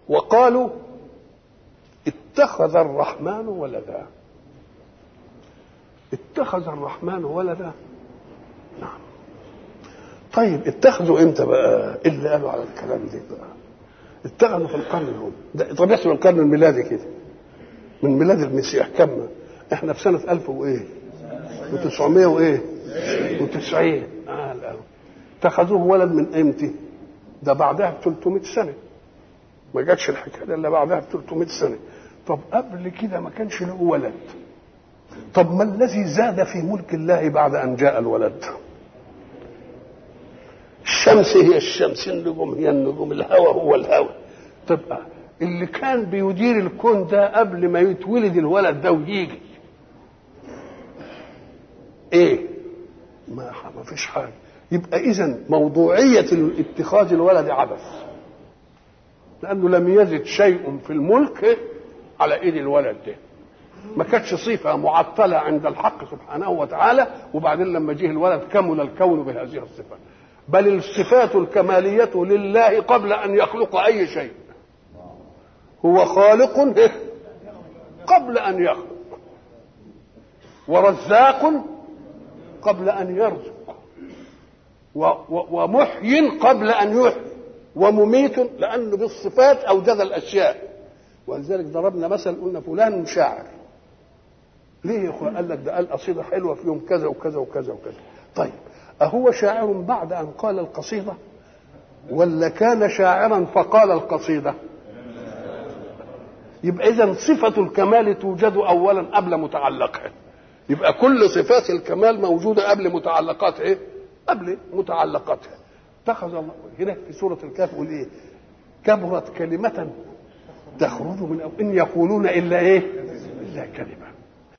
وقالوا اتخذ الرحمن ولدا اتخذ الرحمن ولدا نعم طيب اتخذوا امتى بقى إيه اللي قالوا على الكلام ده بقى اتخذوا في القرن الأول ده طب يحسب القرن الميلادي كده من ميلاد المسيح كم احنا في سنة 1000 وايه و900 وايه و90 اه الأول اتخذوه ولد من امتى ده بعدها ب 300 سنة ما جاتش الحكاية الا بعدها ب 300 سنة طب قبل كده ما كانش له ولد طب ما الذي زاد في ملك الله بعد ان جاء الولد الشمس هي الشمس النجوم هي النجوم الهوى هو الهوى تبقى اللي كان بيدير الكون ده قبل ما يتولد الولد ده ويجي ايه ما ما فيش حاجه يبقى اذا موضوعيه اتخاذ الولد عبث لانه لم يزد شيء في الملك على ايد الولد ده ما كانتش صفة معطلة عند الحق سبحانه وتعالى وبعدين لما جه الولد كمل الكون بهذه الصفة بل الصفات الكمالية لله قبل أن يخلق أي شيء هو خالق قبل أن يخلق ورزاق قبل أن يرزق ومحيي قبل أن يحيي ومميت لأنه بالصفات أوجد الأشياء ولذلك ضربنا مثل قلنا فلان شاعر ليه يا اخويا قال لك ده قال قصيده حلوه في يوم كذا وكذا وكذا وكذا طيب اهو شاعر بعد ان قال القصيده ولا كان شاعرا فقال القصيده يبقى اذا صفه الكمال توجد اولا قبل متعلقها يبقى كل صفات الكمال موجوده قبل متعلقات ايه قبل متعلقاتها اتخذ الله هنا في سوره الكهف يقول ايه كبرت كلمه تخرج من أو إن يقولون إلا إيه إلا كلمة